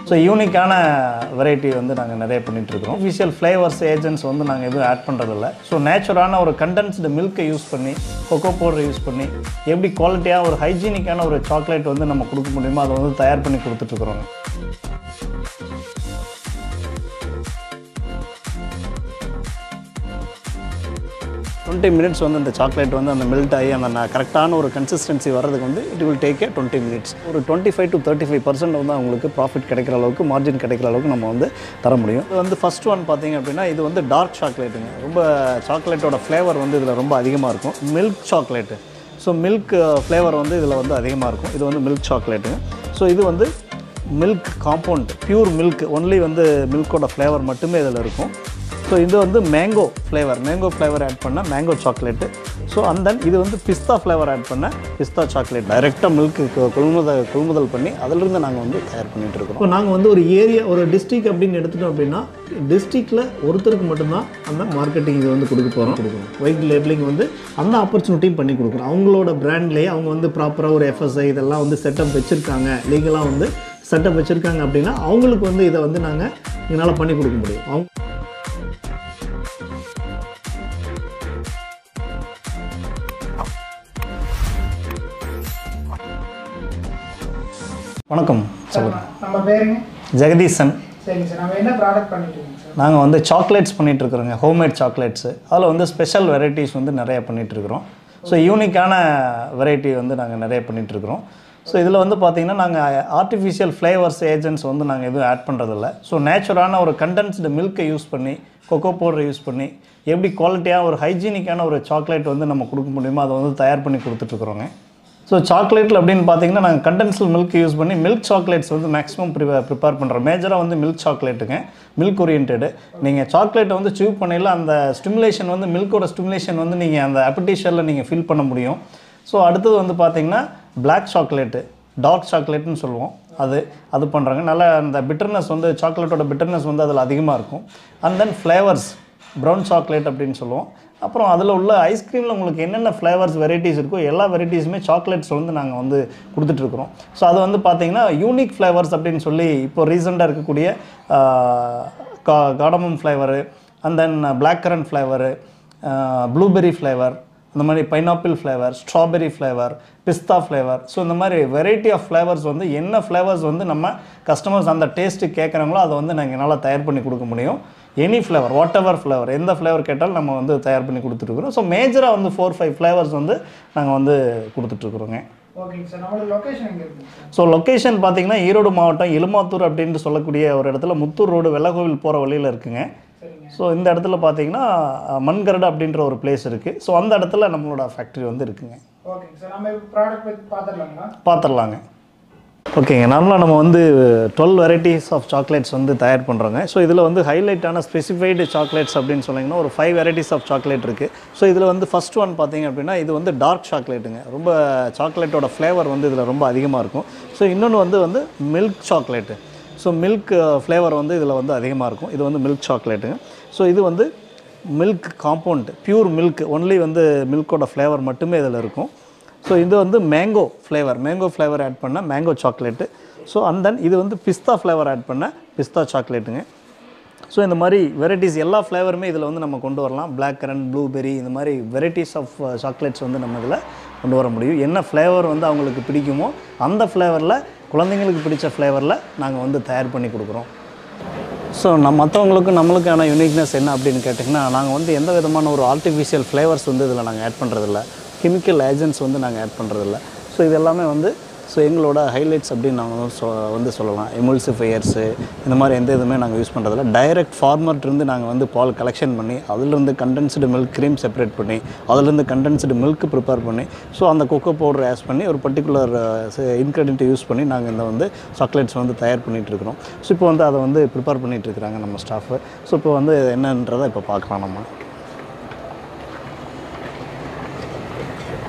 So யூனிக்கான variety வந்து நாங்கள் நிறைய பண்ணிகிட்ருக்கோம் அஃபிஷியல் ஃப்ளேவர்ஸ் ஏஜென்ட்ஸ் வந்து நாங்கள் எதுவும் ஆட் பண்ணுறதில்ல ஸோ நேச்சுரான ஒரு கண்டென்ஸ்டு மில்க்கை யூஸ் பண்ணி கொக்கோ பவுடரை யூஸ் பண்ணி எப்படி குவாலிட்டியாக ஒரு ஹைஜீனிக்கான ஒரு சாக்லேட் வந்து நம்ம கொடுக்க முடியுமோ அதை வந்து தயார் பண்ணி கொடுத்துட்ருக்குறோங்க டுவெண்ட்டி மினிட்ஸ் வந்து இந்த சாக்லேட் வந்து அந்த மெல்ட் ஆகி அந்த கரெக்டான ஒரு கன்சிஸ்டன்சி வர்றதுக்கு வந்து it will take a twenty minutes ஒரு twenty five to thirty five percent வந்து அவங்களுக்கு ப்ராஃபிட் கிடைக்கிற அளவுக்கு மார்ஜின் கிடைக்கிற அளவுக்கு நம்ம வந்து தர முடியும் இது வந்து ஃபர்ஸ்ட் ஒன் பார்த்தீங்க அப்படின்னா இது வந்து டார்க் சாக்லேட்டுங்க ரொம்ப சாக்லேட்டோட ஃப்ளேவர் வந்து இதில் ரொம்ப அதிகமாக இருக்கும் milk chocolate so milk flavour வந்து இதில் வந்து அதிகமாக இருக்கும் இது வந்து மில்க் சாக்லேட்டுங்க ஸோ இது வந்து milk compound pure milk only வந்து மில்கோட ஃப்ளேவர் மட்டுமே இதில் இருக்கும் ஸோ இது வந்து mango flavour mango flavour add பண்ண mango chocolate so and then இது வந்து பிஸ்தா ஃப்ளேவர் ஆட் பண்ண பிஸ்தா சாக்லேட் டைரெக்டாக மில்க்கு கொள்முதல் கொள்முதல் பண்ணி அதிலிருந்து நாங்கள் வந்து தயார் பண்ணிட்டு இருக்கோம் இப்போ நாங்கள் வந்து ஒரு ஏரியா ஒரு டிஸ்ட்ரிக் அப்படின்னு எடுத்துட்டோம் அப்படின்னா டிஸ்ட்ரிக்டில் ஒருத்தருக்கு மட்டும்தான் அந்த மார்க்கெட்டிங் இது வந்து கொடுக்க போகிறோம் கொடுக்கணும் ஒயிட் லேபிளிங் வந்து அந்த ஆப்பர்ச்சுனிட்டியும் பண்ணி கொடுக்குறோம் அவங்களோட பிராண்ட்லேயே அவங்க வந்து ப்ராப்பராக ஒரு எஃப்எஸ்ஐ இதெல்லாம் வந்து செட்டப் வச்சுருக்காங்க லீகலாக வந்து செட்டப் வச்சுருக்காங்க அப்படின்னா அவங்களுக்கு வந்து இதை வந்து நாங்கள் எங்களால் பண்ணி கொடுக்க முடியும் அவங்க வணக்கம் சொல்லுங்கள் நம்ம பேருங்க ஜெகதீசன் சரிங்க சார் நம்ம என்ன ப்ராடக்ட் பண்ணிட்டு இருக்கோங்க சார் நாங்கள் வந்து சாக்லேட்ஸ் பண்ணிட்டு இருக்கிறோங்க ஹோம்மேட் சாக்லேட்ஸு அதில் வந்து ஸ்பெஷல் வெரைட்டிஸ் வந்து நிறைய பண்ணிட்டு இருக்கிறோம் ஸோ யூனிக்கான வெரைட்டி வந்து நாங்கள் நிறைய பண்ணிட்டு இருக்கிறோம் ஸோ இதில் வந்து பார்த்திங்கன்னா நாங்கள் ஆர்டிஃபிஷியல் ஃப்ளேவர்ஸ் ஏஜென்ட்ஸ் வந்து நாங்கள் எதுவும் ஆட் பண்ணுறதில்ல ஸோ நேச்சுரான ஒரு கண்டென்ஸ்டு மில்க்கை யூஸ் பண்ணி கொக்கோ பவுடரை யூஸ் பண்ணி எப்படி குவாலிட்டியாக ஒரு ஹைஜீனிக்கான ஒரு சாக்லேட் வந்து நம்ம கொடுக்க முடியுமோ அதை வந்து தயார் பண்ணி கொடுத்துட்ருக்குறோங்க ஸோ சாக்லேட்டில் அப்படின்னு பார்த்தீங்கன்னா நாங்கள் கண்டென்ஸ்டு மில்க் யூஸ் பண்ணி மில்க் சாக்லேட்ஸ் வந்து மேக்ஸிமம் ப்ரிப்பேர் ப்ரிப்பேர் பண்ணுறோம் மேஜராக வந்து மில்க் சாக்லேட்டுங்க மில்க் ஓரியன்டு நீங்கள் சாக்லேட்டை வந்து சூவ் பண்ணையில் அந்த ஸ்டிமுலேஷன் வந்து மில்கோட ஸ்டிமுலேஷன் வந்து நீங்கள் அந்த அப்பிட்டிஷரில் நீங்கள் ஃபீல் பண்ண முடியும் ஸோ அடுத்தது வந்து பார்த்தீங்கன்னா பிளாக் சாக்லேட்டு டார்க் சாக்லேட்னு சொல்லுவோம் அது அது பண்ணுறாங்க நல்லா அந்த பிட்டர்னஸ் வந்து சாக்லேட்டோட பிட்டர்னஸ் வந்து அதில் அதிகமாக இருக்கும் and then flavours brown chocolate அப்படின்னு சொல்லுவோம் அப்புறம் அதில் உள்ள ஐஸ்கிரீமில் உங்களுக்கு என்னென்ன ஃப்ளேவர்ஸ் வெரைட்டிஸ் இருக்கோ எல்லா வெரைட்டிஸுமே சாக்லேட்ஸ் வந்து நாங்கள் வந்து கொடுத்துட்ருக்குறோம் ஸோ அது வந்து பார்த்தீங்கன்னா யூனிக் ஃப்ளேவர்ஸ் அப்படின்னு சொல்லி இப்போ ரீசெண்டாக இருக்கக்கூடிய கா cardamom flavour and then black currant flavour blueberry flavour இந்த மாதிரி pineapple flavour strawberry flavour pista flavour so இந்த மாதிரி வெரைட்டி ஆஃப் ஃப்ளேவர்ஸ் வந்து என்ன ஃப்ளேவர்ஸ் வந்து நம்ம கஸ்டமர்ஸ் அந்த டேஸ்ட்டு கேட்குறாங்களோ அதை வந்து நாங்கள் என்னால் தயார் பண்ணி கொடுக்க முடியும் any flavour whatever flavour எந்த ஃப்ளேவர் கேட்டாலும் நம்ம வந்து தயார் பண்ணி கொடுத்துட்ருக்குறோம் ஸோ மேஜராக வந்து ஃபோர் ஃபைவ் ஃப்ளேவர்ஸ் வந்து நாங்கள் வந்து கொடுத்துட்ருக்குறோங்க ஓகேங்க சார் நம்மளோட லொக்கேஷன் எங்கே இருக்குங்க சார் ஸோ லொக்கேஷன் பார்த்தீங்கன்னா ஈரோடு மாவட்டம் எலுமாத்தூர் அப்படின்ட்டு சொல்லக்கூடிய ஒரு இடத்துல முத்தூர் ரோடு வெள்ளகோவில் போகிற வழியில் இருக்குங்க சரிங்க ஸோ இந்த இடத்துல பார்த்தீங்கன்னா அஹ், மண்கரடு அப்படின்ற ஒரு பிளேஸ் இருக்குது ஸோ அந்த இடத்துல நம்மளோட ஃபேக்ட்ரி வந்து இருக்குங்க ஓகேங்க சார் நம்ம இப்போ ப்ராடக்ட் பற்றி பார்த்துடலாங்களா பார்த்துடலாங்க ஓகேங்க நார்மலாக நம்ம வந்து டுவெல் வெரைட்டிஸ் ஆஃப் சாக்லேட்ஸ் வந்து தயார் பண்ணுறோங்க ஸோ இதில் வந்து ஹைலைட்டான ஸ்பெசிஃபைடு சாக்லேட்ஸ் அப்படின்னு சொன்னீங்கன்னா ஒரு ஃபைவ் வெரைட்டிஸ் ஆஃப் சாக்லேட் இருக்குது ஸோ இதில் வந்து ஃபஸ்ட் ஒன் பார்த்தீங்க அப்படின்னா இது வந்து டார்க் சாக்லேட்டுங்க ரொம்ப சாக்லேட்டோட ஃப்ளேவர் வந்து இதில் ரொம்ப அதிகமாக இருக்கும் ஸோ இன்னொன்று வந்து வந்து milk chocolate so milk flavour வந்து இதில் வந்து அதிகமாக இருக்கும் இது வந்து மில்க் சாக்லேட்டுங்க ஸோ இது வந்து milk compound pure milk only வந்து மில்கோட ஃப்ளேவர் மட்டுமே இதில் இருக்கும் ஸோ இது வந்து mango flavour mango flavour add பண்ண mango chocolate so and then இது வந்து பிஸ்தா ஃப்ளேவர் ஆட் பண்ண பிஸ்தா சாக்லேட்டுங்க ஸோ இந்த மாதிரி வெரைட்டிஸ் எல்லா ஃப்ளேவருமே இதில் வந்து நம்ம கொண்டு வரலாம் பிளாக் கரண்ட் ப்ளூபெரி இந்த மாதிரி வெரைட்டிஸ் ஆஃப் சாக்லேட்ஸ் வந்து நம்ம இதில் கொண்டு வர முடியும் என்ன ஃப்ளேவர் வந்து அவங்களுக்கு பிடிக்குமோ அந்த ஃப்ளேவரில் குழந்தைங்களுக்கு பிடிச்ச ஃப்ளேவரில் நாங்கள் வந்து தயார் பண்ணி கொடுக்குறோம் ஸோ நம்ம மற்றவங்களுக்கும் நம்மளுக்கான யூனிக்னஸ் என்ன அப்படின்னு கேட்டிங்கன்னா நாங்கள் வந்து எந்த விதமான ஒரு ஆர்டிஃபிஷியல் ஃப்ளேவர்ஸ் வந்து இதில் நாங்கள் ஆட் பண்ணுறதில்ல கெமிக்கல் ஏஜென்ட்ஸ் வந்து நாங்கள் ஆட் பண்ணுறதில்ல ஸோ இது எல்லாமே வந்து ஸோ எங்களோட ஹைலைட்ஸ் அப்படின்னு நாங்கள் வந்து சொ வந்து சொல்லலாம் எமுல்சிஃபையர்ஸு இந்த மாதிரி எந்த இதுவுமே நாங்கள் யூஸ் பண்ணுறதில்ல டைரக்ட் ஃபார்மர்ட்லேருந்து நாங்கள் வந்து பால் கலெக்ஷன் பண்ணி அதிலிருந்து கண்டென்ஸ்டு மில்க் க்ரீம் செப்பரேட் பண்ணி அதிலிருந்து கண்டென்ஸ்டு மில்க் ப்ரிப்பேர் பண்ணி ஸோ அந்த கொக்கோ பவுடர் ஆஸ் பண்ணி ஒரு பர்டிகுலர் இன்க்ரீடியன்ட்டை யூஸ் பண்ணி நாங்கள் இந்த வந்து சாக்லேட்ஸ் வந்து தயார் பண்ணிகிட்டு இருக்கிறோம் ஸோ இப்போ வந்து அதை வந்து ப்ரிப்பேர் பண்ணிகிட்டு இருக்கிறாங்க நம்ம ஸ்டாஃபு ஸோ இப்போ வந்து என்னன்றதை இப்போ பார்க்கலாம் நம்ம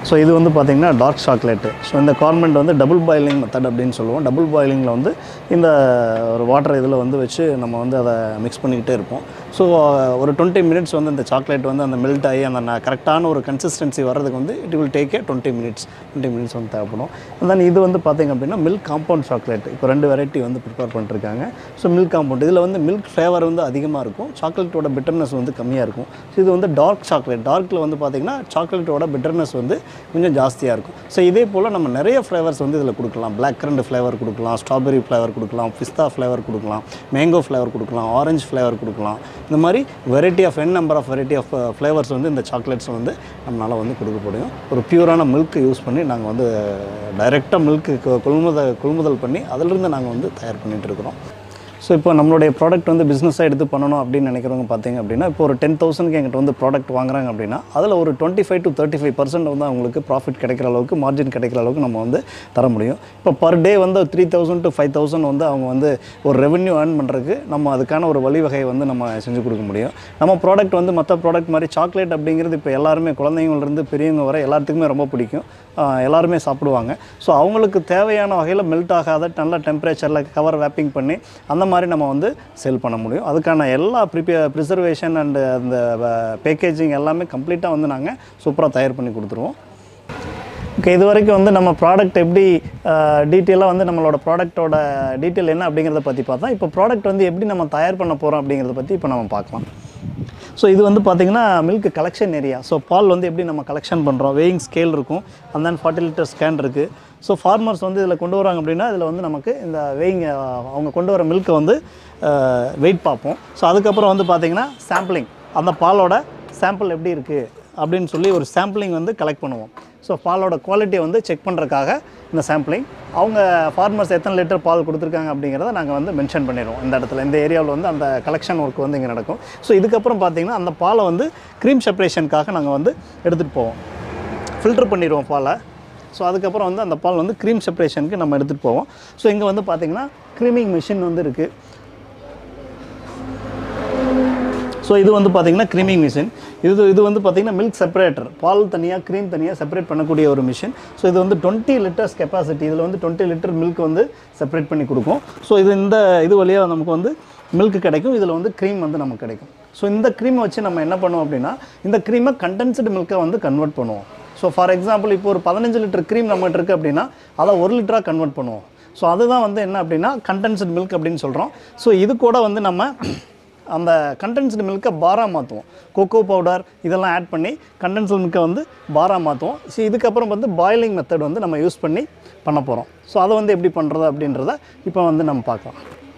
ஸோ இது வந்து பார்த்திங்கன்னா டார்க் சாக்லேட்டு ஸோ இந்த கார்மெண்ட் வந்து டபுள் பாயிலிங் மெத்தட் அப்படின்னு சொல்லுவோம் டபுள் பாயிலிங்கில் வந்து இந்த ஒரு வாட்டர் இதில் வந்து வச்சு நம்ம வந்து அதை மிக்ஸ் பண்ணிக்கிட்டே இருப்போம் ஸோ ஒரு டுவெண்ட்டி மினிட்ஸ் வந்து இந்த சாக்லேட் வந்து அந்த மெல்ட் ஆகி அந்த கரெக்டான ஒரு கன்சிஸ்டன்சி வர்றதுக்கு வந்து it will take a twenty minutes twenty minutes வந்து தேவைப்படும் தென் இது வந்து பார்த்திங்க அப்படின்னா மில்க் காம்பவுண்ட் சாக்லேட் இப்போ ரெண்டு வெரைட்டி வந்து ப்ரிப்பேர் பண்ணிருக்காங்க ஸோ மில்க் காம்பவுண்ட் இதில் வந்து மில்க் ஃப்ளேவர் வந்து அதிகமாக இருக்கும் சாக்லேட்டோட பிட்டர்னஸ் வந்து கம்மியாக இருக்கும் ஸோ இது வந்து டார்க் சாக்லேட் டார்க்கில் வந்து பார்த்திங்கன்னா சாக்லேட்டோட பிட்டர்னஸ் வந்து கொஞ்சம் ஜாஸ்தியாக இருக்கும் ஸோ இதே போல் நம்ம நிறைய ஃப்ளேவர்ஸ் வந்து இதில் கொடுக்கலாம் பிளாக் கரண்ட் ஃப்ளேவர் கொடுக்கலாம் ஸ்ட்ராபெரி ஃப்ளேவர் கொடுக்கலாம் பிஸ்தா ஃப்ளேவர் கொடுக்கலாம் மேங்கோ ஃப்ளேவர் கொடுக்கலாம் ஆரஞ்சு ஃப்ளேவர் கொடுக்கலாம் இந்த மாதிரி variety of n number of variety of flavours வந்து இந்த சாக்லேட்ஸ் வந்து நம்மளால் வந்து கொடுக்க முடியும் ஒரு பியூரான மில்க் யூஸ் பண்ணி நாங்கள் வந்து டைரெக்டாக மில்க்கு கொள்முதல் கொள்முதல் பண்ணி அதிலிருந்து நாங்கள் வந்து தயார் பண்ணிகிட்டு இருக்கிறோம் ஸோ இப்போ நம்மளுடைய ப்ராடக்ட் வந்து பிஸ்னஸாக எடுத்து பண்ணணும் அப்படின்னு நினைக்கிறவங்க பார்த்தீங்க அப்படின்னா இப்போ ஒரு டென் தௌசண்ட்க்கு எங்கிட்ட வந்து ப்ராடக்ட் வாங்குறாங்க அப்படின்னா அதில் ஒரு twenty five to thirty five percent வந்து அவங்களுக்கு ப்ராஃபிட் கிடைக்கிற அளவுக்கு மார்ஜின் கிடைக்கிற அளவுக்கு நம்ம வந்து தர முடியும் இப்போ பர் டே வந்து three thousand to five thousand வந்து அவங்க வந்து ஒரு ரெவென்யூ ஏர்ன் பண்ணுறதுக்கு நம்ம அதுக்கான ஒரு வழிவகையை வந்து நம்ம செஞ்சு கொடுக்க முடியும் நம்ம ப்ராடக்ட் வந்து மற்ற ப்ராடக்ட் மாதிரி சாக்லேட் அப்படிங்கிறது இப்போ எல்லாருமே குழந்தைங்கள்லேருந்து பெரியவங்க வரை எல்லாத்துக்குமே ரொம்ப பிடிக்கும் ஆஹ் எல்லாருமே சாப்பிடுவாங்க ஸோ அவங்களுக்கு தேவையான வகையில் மெல்ட் ஆகாத நல்ல டெம்பரேச்சரில் கவர் வேப்பிங் பண்ணி அந்த மாதிரி நம்ம வந்து சேல் பண்ண முடியும் அதுக்கான எல்லா ப்ரிப்பே ப்ரிசர்வேஷன் அண்டு அந்த பேக்கேஜிங் எல்லாமே கம்ப்ளீட்டாக வந்து நாங்கள் சூப்பராக தயார் பண்ணி கொடுத்துருவோம் ஓகே இது வரைக்கும் வந்து நம்ம ப்ராடக்ட் எப்படி டீட்டெயிலாக வந்து நம்மளோட ப்ராடக்ட்டோட டீட்டெயில் என்ன அப்படிங்கிறத பற்றி பார்த்தா இப்போ ப்ராடக்ட் வந்து எப்படி நம்ம தயார் பண்ண போகிறோம் அப்படிங்கிறத பற்றி இப்போ நம்ம பார்க்கலாம் ஸோ இது வந்து பார்த்திங்கன்னா மில்க் கலெக்ஷன் ஏரியா ஸோ பால் வந்து எப்படி நம்ம கலெக்ஷன் பண்ணுறோம் வெயிங் ஸ்கேல் இருக்கும் and then forty litre scan இருக்குது ஸோ ஃபார்மர்ஸ் வந்து இதில் கொண்டு வராங்க அப்படின்னா இதில் வந்து நமக்கு இந்த வெயிங் அவங்க கொண்டு வர மில்க்கை வந்து வெயிட் பார்ப்போம் ஸோ அதுக்கப்புறம் வந்து பார்த்திங்கன்னா சாம்பிளிங் அந்த பாலோட சாம்பிள் எப்படி இருக்குது அப்படின்னு சொல்லி ஒரு சாம்பிளிங் வந்து கலெக்ட் பண்ணுவோம் ஸோ பாலோட குவாலிட்டியை வந்து செக் பண்ணுறதுக்காக இந்த சாம்பிளிங் அவங்க ஃபார்மர்ஸ் எத்தனை லிட்டர் பால் கொடுத்துருக்காங்க அப்படிங்கிறத நாங்கள் வந்து மென்ஷன் பண்ணிடுவோம் இந்த இடத்துல இந்த ஏரியாவில் வந்து அந்த கலெக்ஷன் ஒர்க் வந்து இங்கே நடக்கும் ஸோ இதுக்கப்புறம் பார்த்தீங்கன்னா அந்த பாலை வந்து க்ரீம் செப்பரேஷனுக்காக நாங்கள் வந்து எடுத்துகிட்டு போவோம் ஃபில்டர் பண்ணிடுவோம் பாலை ஸோ அதுக்கப்புறம் வந்து அந்த பால் வந்து க்ரீம் செப்பரேஷனுக்கு நம்ம எடுத்துகிட்டு போவோம் ஸோ இங்கே வந்து பார்த்திங்கன்னா க்ரீமிங் மிஷின் வந்து இருக்குது ஸோ இது வந்து பார்த்திங்கன்னா க்ரீமிங் மிஷின் இது இது வந்து பார்த்திங்கன்னா மில்க் செப்பரேட்டர் பால் தனியாக க்ரீம் தனியாக செப்பரேட் பண்ணக்கூடிய ஒரு மிஷின் ஸோ இது வந்து டுவெண்ட்டி லிட்டர்ஸ் கெப்பாசிட்டி இதில் வந்து டுவெண்ட்டி லிட்டர் மில்க் வந்து செப்பரேட் பண்ணி கொடுக்கும் ஸோ இது இந்த இது வழியாக நமக்கு வந்து மில்க் கிடைக்கும் இதில் வந்து க்ரீம் வந்து நமக்கு கிடைக்கும் ஸோ இந்த க்ரீமை வச்சு நம்ம என்ன பண்ணுவோம் அப்படின்னா இந்த க்ரீமை கண்டென்ஸ்டு மில்க்கை வந்து கன்வெர்ட் பண்ணுவோம் ஸோ ஃபார் எக்ஸாம்பிள் இப்போ ஒரு பதினஞ்சு லிட்டர் க்ரீம் நம்மகிட்ட இருக்குது அப்படின்னா அதை ஒரு லிட்டராக கன்வெர்ட் பண்ணுவோம் ஸோ அதுதான் வந்து என்ன அப்படின்னா கண்டென்ஸ்டு மில்க் அப்படின்னு சொல்கிறோம் ஸோ இது கூட வந்து நம்ம அந்த கண்டென்ஸ்டு மில்கை பாராக மாற்றுவோம் கோகோ பவுடர் இதெல்லாம் ஆட் பண்ணி கண்டென்ஸ்டு மில்கை வந்து பாராக மாற்றுவோம் ஸோ இதுக்கப்புறம் வந்து பாயிலிங் மெத்தட் வந்து நம்ம யூஸ் பண்ணி பண்ண போகிறோம் ஸோ அதை வந்து எப்படி பண்ணுறது அப்படின்றத இப்போ வந்து நம்ம பார்க்கலாம்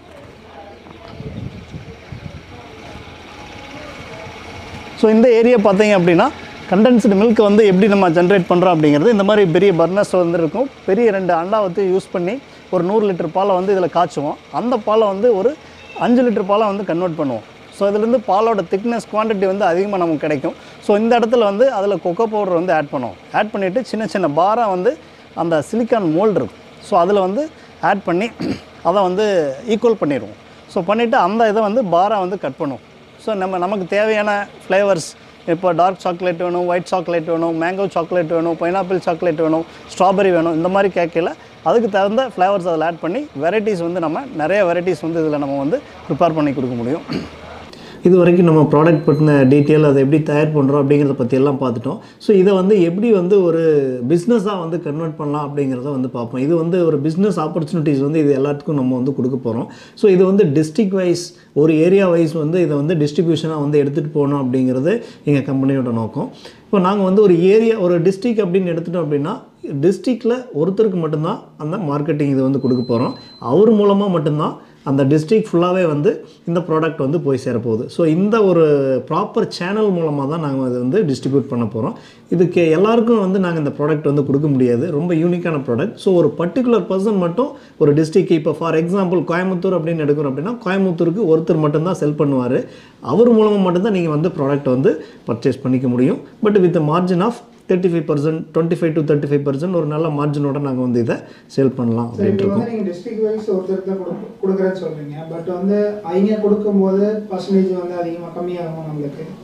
ஸோ இந்த ஏரியா பார்த்தீங்க அப்படின்னா கண்டென்ஸ்டு மில்க் வந்து எப்படி நம்ம ஜென்ரேட் பண்ணுறோம் அப்படிங்கிறது இந்த மாதிரி பெரிய பர்னர்ஸ் வந்து இருக்கும் பெரிய ரெண்டு அண்டா வந்து யூஸ் பண்ணி ஒரு நூறு லிட்டர் பாலை வந்து இதில் காய்ச்சுவோம் அந்த பாலை வந்து ஒரு அஞ்சு லிட்டர் பாலை வந்து கன்வெர்ட் பண்ணுவோம் ஸோ இதுலேருந்து பாலோட திக்னஸ் குவான்டிட்டி வந்து அதிகமாக நமக்கு கிடைக்கும் ஸோ இந்த இடத்துல வந்து அதில் கொக்கோ பவுடர் வந்து ஆட் பண்ணுவோம் ஆட் பண்ணிவிட்டு சின்ன சின்ன பாராக வந்து அந்த சிலிக்கான் மோல்டு இருக்கும் ஸோ அதில் வந்து ஆட் பண்ணி அதை வந்து ஈக்குவல் பண்ணிடுவோம் ஸோ பண்ணிவிட்டு அந்த இதை வந்து பாராக வந்து கட் பண்ணுவோம் ஸோ நம்ம நமக்கு தேவையான ஃப்ளேவர்ஸ் இப்போ டார்க் சாக்லேட் வேணும் ஒயிட் சாக்லேட் வேணும் மேங்கோ சாக்லேட் வேணும் பைனாப்பிள் சாக்லேட் வேணும் ஸ்ட்ராபெரி வேணும் இந்த மாதிரி கேட்கல அதுக்கு தகுந்த ஃப்ளேவர்ஸ் அதில் ஆட் பண்ணி வெரைட்டிஸ் வந்து நம்ம நிறைய வெரைட்டிஸ் வந்து இதில் நம்ம வந்து ப்ரிப்பேர் பண்ணி கொடுக்க முடியும் இது வரைக்கும் நம்ம ப்ராடக்ட் பற்றின டீட்டெயில் அதை எப்படி தயார் பண்ணுறோம் அப்படிங்கிறத பற்றி எல்லாம் பார்த்துட்டோம் ஸோ இதை வந்து எப்படி வந்து ஒரு பிஸ்னஸாக வந்து கன்வெர்ட் பண்ணலாம் அப்படிங்கிறத வந்து பார்ப்போம் இது வந்து ஒரு பிஸ்னஸ் ஆப்பர்ச்சுனிட்டிஸ் வந்து இது எல்லாத்துக்கும் நம்ம வந்து கொடுக்க போகிறோம் ஸோ இது வந்து டிஸ்ட்ரிக்ட் வைஸ் ஒரு ஏரியா வைஸ் வந்து இதை வந்து டிஸ்ட்ரிபியூஷனாக வந்து எடுத்துகிட்டு போகணும் அப்படிங்கிறது எங்கள் கம்பெனியோட நோக்கம் இப்போ நாங்கள் வந்து ஒரு ஏரியா ஒரு டிஸ்ட்ரிக்ட் அப்படின்னு எடுத்துட்டோம் அப்படின்னா டிஸ்ட்ரிக்டில் ஒருத்தருக்கு மட்டும்தான் அந்த மார்க்கெட்டிங் இது வந்து கொடுக்க போகிறோம் அவர் மூலமாக மட்டும்தான் அந்த டிஸ்ட்ரிக்ட் ஃபுல்லாகவே வந்து இந்த ப்ராடக்ட் வந்து போய் சேரப்போகுது ஸோ இந்த ஒரு ப்ராப்பர் சேனல் மூலமாக தான் நாங்கள் அதை வந்து டிஸ்ட்ரிபியூட் பண்ண போகிறோம் இதுக்கு எல்லாருக்கும் வந்து நாங்கள் இந்த ப்ராடக்ட் வந்து கொடுக்க முடியாது ரொம்ப யூனிக்கான ப்ராடக்ட் ஸோ ஒரு பர்டிகுலர் பர்சன் மட்டும் ஒரு டிஸ்ட்ரிக்ட் இப்போ ஃபார் எக்ஸாம்பிள் கோயம்புத்தூர் அப்படின்னு எடுக்கிறோம் அப்படின்னா கோயம்புத்தூருக்கு ஒருத்தர் மட்டும்தான் செல் பண்ணுவார் அவர் மூலமாக மட்டும்தான் நீங்கள் வந்து ப்ராடக்ட் வந்து பர்ச்சேஸ் பண்ணிக்க முடியும் but with margin of thirty five percent twenty five to thirty five percent ஒரு நல்ல மார்ஜினோட நாங்கள் வந்து இதை சேல் பண்ணலாம் சரி அப்படின்ட்டு இப்போ இருக்கோம் வந்து நீங்கள் டிஸ்ட்ரிக்ட் வைஸ் ஒருத்தருக்கு தான் கொடு கொடுக்குறேன்னு சொல்கிறீங்க பட் வந்து அவங்க கொடுக்கும்போது பர்சன்டேஜ் வந்து அதிகமாக கம்மியாகுமா நம்மளுக்கு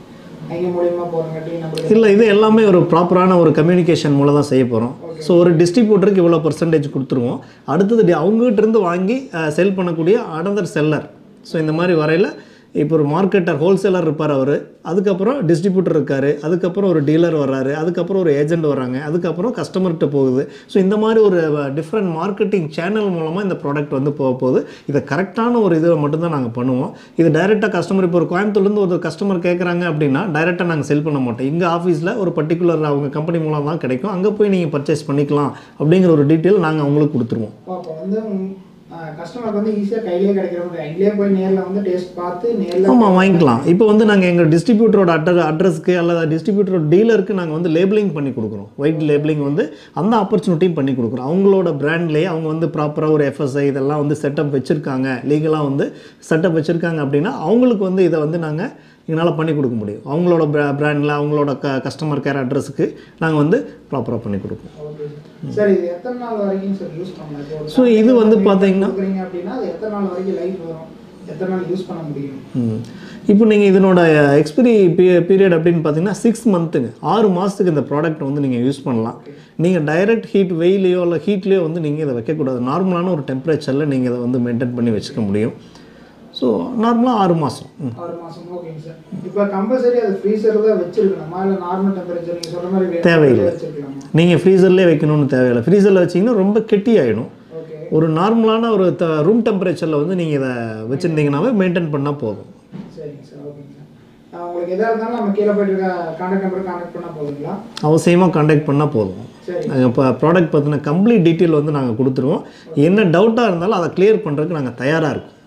அவங்க மூலியமா போறங்காட்டி நம்மளுக்கு இல்லை இது எல்லாமே ஒரு ப்ராப்பரான ஒரு கம்யூனிகேஷன் மூலம் தான் செய்ய போகிறோம் ஸோ ஒரு டிஸ்ட்ரிபியூட்டருக்கு இவ்வளோ பர்சன்டேஜ் கொடுத்துருவோம் அடுத்தது டி- அவங்ககிட்ட இருந்து வாங்கி செல் பண்ணக்கூடிய அனதர் செல்லர் ஸோ இந்த மாதிரி வரையில் இப்போ ஒரு மார்க்கெட்டர் ஹோல்சேலர் இருப்பார் அவர் அதுக்கப்புறம் டிஸ்ட்ரிபியூட்டர் இருக்கார் அதுக்கப்புறம் ஒரு டீலர் வர்றாரு அதுக்கப்புறம் ஒரு ஏஜென்ட் வராங்க அதுக்கப்புறம் கஸ்டமர்கிட்ட போகுது ஸோ இந்த மாதிரி ஒரு டிஃப்ரெண்ட் மார்க்கெட்டிங் சேனல் மூலமாக இந்த ப்ராடக்ட் வந்து போக போகுது இதை கரெக்டான ஒரு இதில் மட்டும்தான் நாங்கள் பண்ணுவோம் இது டைரெக்டாக கஸ்டமர் இப்போ ஒரு கோயம்புத்தூர்லேருந்து ஒரு கஸ்டமர் கேட்குறாங்க அப்படின்னா டைரெக்டாக நாங்கள் செல் பண்ண மாட்டோம் எங்கள் ஆஃபீஸில் ஒரு பர்டிகுலர் அவங்க கம்பெனி மூலம் தான் கிடைக்கும் அங்கே போய் நீங்கள் பர்ச்சேஸ் பண்ணிக்கலாம் அப்படிங்கிற ஒரு டீட்டெயில் நாங்கள் அவங்களுக்கு கொடுத்துருவோம் அப்போ வந்து கஸ்டமருக்கு வந்து ஈஸியாக கையிலேயே கிடைக்கிற மாதிரி அங்கேயே போய் நேரில் வந்து டேஸ்ட் பார்த்து நேரில் ஆமாம் வாங்கிக்கலாம் இப்போ வந்து நாங்கள் எங்கள் டிஸ்ட்ரிபியூட்டரோட அட்ர அட்ரஸ்க்கு அல்லது டிஸ்ட்ரிபியூட்டரோட டீலருக்கு நாங்கள் வந்து லேபிளிங் பண்ணி கொடுக்குறோம் ஒயிட் லேபிளிங் வந்து அந்த ஆப்பர்ச்சுனிட்டியும் பண்ணி கொடுக்குறோம் அவங்களோட பிராண்ட்லேயே அவங்க வந்து ப்ராப்பராக ஒரு எஃப்எஸ்ஐ இதெல்லாம் வந்து செட்டப் வச்சுருக்காங்க லீகலாக வந்து செட்டப் வச்சுருக்காங்க அப்படின்னா அவங்களுக்கு வந்து இதை வந்து நாங்கள் எங்களால் பண்ணி கொடுக்க முடியும் அவங்களோட பிராண்டில் அவங்களோட க கஸ்டமர் கேர் அட்ரஸுக்கு நாங்கள் வந்து ப்ராப்பராக பண்ணி கொடுப்போம் ஓகே சார் இது எத்தனை நாள் வரைக்கும் சார் யூஸ் பண்ணலாம் இப்போ ஒரு So, இது வந்து company பாத்தீங்கன்னா- கொடுக்குறீங்க அப்படின்னா அது எத்தனை நாள் வரைக்கும் லைஃப் வரும் எத்தனை நாள் யூஸ் பண்ண முடியும் ம். இப்போ நீங்கள் இதனோட எக்ஸ்பிரி பீரியட் அப்படின்னு பார்த்தீங்கன்னா சிக்ஸ் மந்த்துங்க ஆறு மாதத்துக்கு இந்த ப்ராடக்ட் வந்து நீங்கள் யூஸ் பண்ணலாம் நீங்கள் டைரக்ட் ஹீட் வெயிலையோ இல்லை ஹீட்லேயோ வந்து நீங்கள் இதை வைக்கக்கூடாது நார்மலான ஒரு டெம்பரேச்சரில் நீங்கள் இதை வந்து மெயின்டைன் பண்ணி வச்சுக்க முடியும் ஸோ நார்மலாக ஆறு மாதம் ஆறு மாசம் ஓகேங்க சார் இப்போ கம்பல்சரி அது ஃப்ரீசர் தான் வச்சிருக்கணுமா இல்லை நார்மல் டெம்பரேச்சர் நீங்கள் சொல்ற மாதிரி வேணும்னா தேவையில்லை. வச்சிருக்கலாமா நீங்கள் ஃப்ரீசர்லேயே வைக்கணும்னு தேவையில்லை ஃப்ரீசரில் வச்சிங்கன்னா ரொம்ப கெட்டி ஆகிடும் ஓகே ஒரு நார்மலான ஒரு த ரூம் டெம்பரேச்சரில் வந்து நீங்கள் இதை வச்சுருந்தீங்கன்னாவே மெயின்டைன் பண்ணால் போதும் சரிங்க சார் ஓகேங்க சார் உங்களுக்கு எதாக இருந்தாலும் நம்ம கீழே போயிட்டு இருக்க கான்டாக்ட் நம்பர் கான்டாக்ட் பண்ணால் போதுங்களா அவசியமாக காண்டாக்ட் பண்ணால் போதும் சரி நாங்கள் இப்போ ப்ராடக்ட் பற்றின கம்ப்ளீட் டீட்டெயில் வந்து நாங்கள் கொடுத்துருவோம் என்ன டவுட்டாக இருந்தாலும் அதை கிளியர் பண்ணுறதுக்கு நாங்கள் தயாராக இருக்கோம்